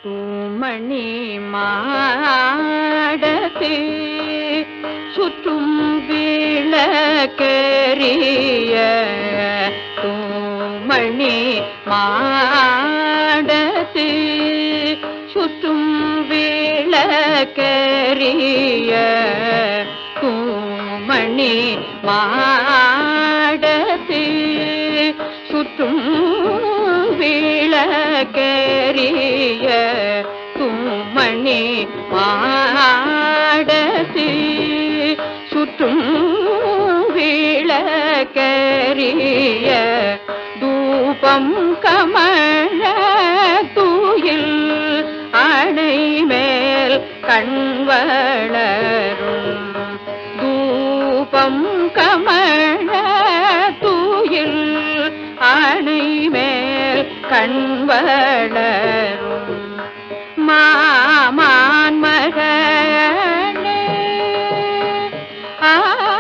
தூமணி மாடத்து சுற்றும் விளக்கரிய தூமணி மாடத்து சுற்றும் விளக்கரிய தூமணி மாடத்து சுற்றும் விளக்கரிய தூமணி மாடத்து சுற்றும் விளக்கரிய தூபம் கமழ தூயில் அணை மேல் கண்வளரும் தூபம் கமழ தூயில் அணை மேல் கண்வளரும் மாமான் மகனே ஆ